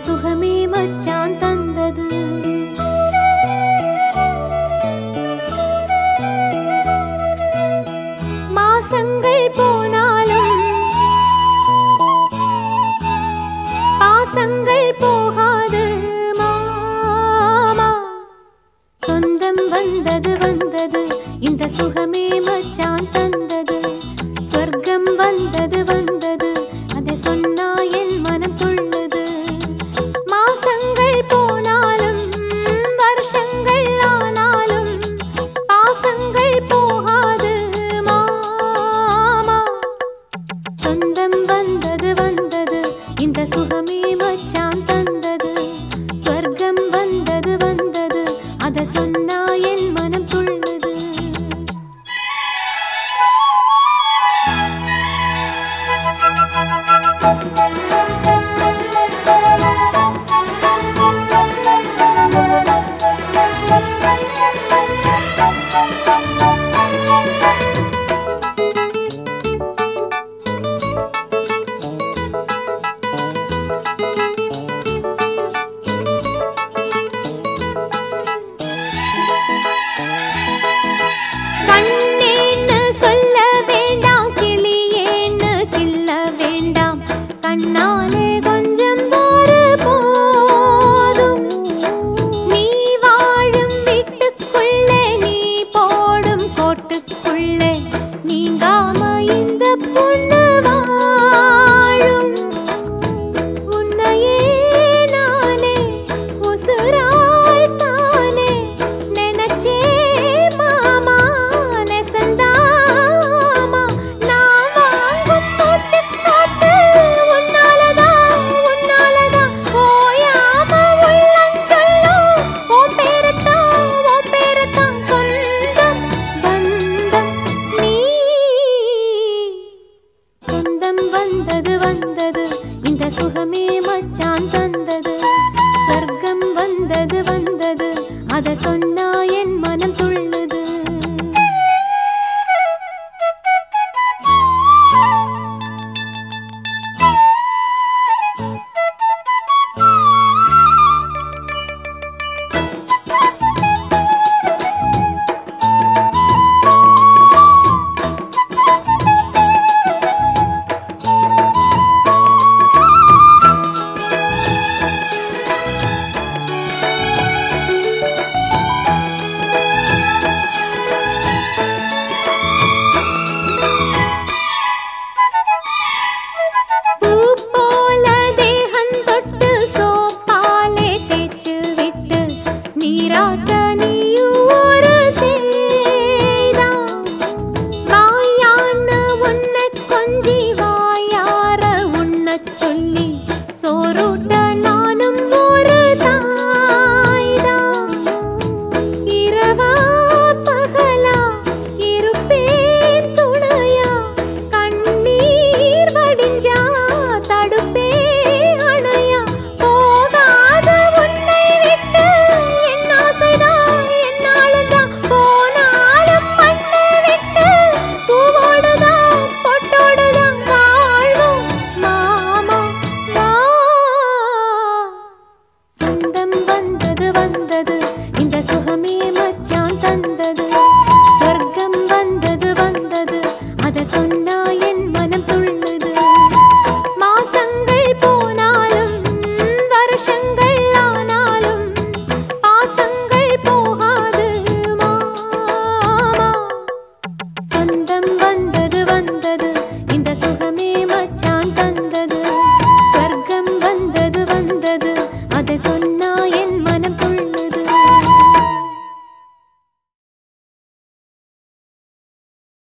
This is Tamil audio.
சுகமே மச்சான் தந்தது மாசங்கள் போனாலும் பாசங்கள் போகாது மாமா சொந்தம் வந்தது வந்தது இந்த சுகமே மச்சான் தந்தது சொர்க்கம் வந்தது வந்தது அதை சொன்னா என் மனம் துள்ளுது மாசங்கள் போனாலும் வருஷங்கள் ஆனாலும் பாசங்கள் போகாது மாமா சொந்தம் வந்தது வந்தது இந்த சுகமே மச்சான் தந்தது சொர்க்கம் வந்தது வந்தது அத சொன்னா என் மனம் துள்ளுது கண்ணேன்னு சொல்ல வேண்டாம் கிளியேன்னு கில்ல வேண்டாம் கண்ணாலே கொஞ்சம் பாரு போதும் நீ வாழும் வீட்டுக்குள்ளே நீ போடும் கோட்டுக்குள்ளே நீங்காம இந்த பொண்ணு வாழும் உன்னையே நானே உசுராய் தானே நினைச்சே மாமா நெசந்தாமா நான் வாங்கும் மூச்சு காத்து உன்னாலதான் உன்னாலதான் ஓயாம உள்ளஞ்சொல்லும் உன் பேரத்தான் உன் பேரத்தான் சொந்தம் பந்தம் நீ சொந்தம் வந்தது வந்தது இந்த சுகமே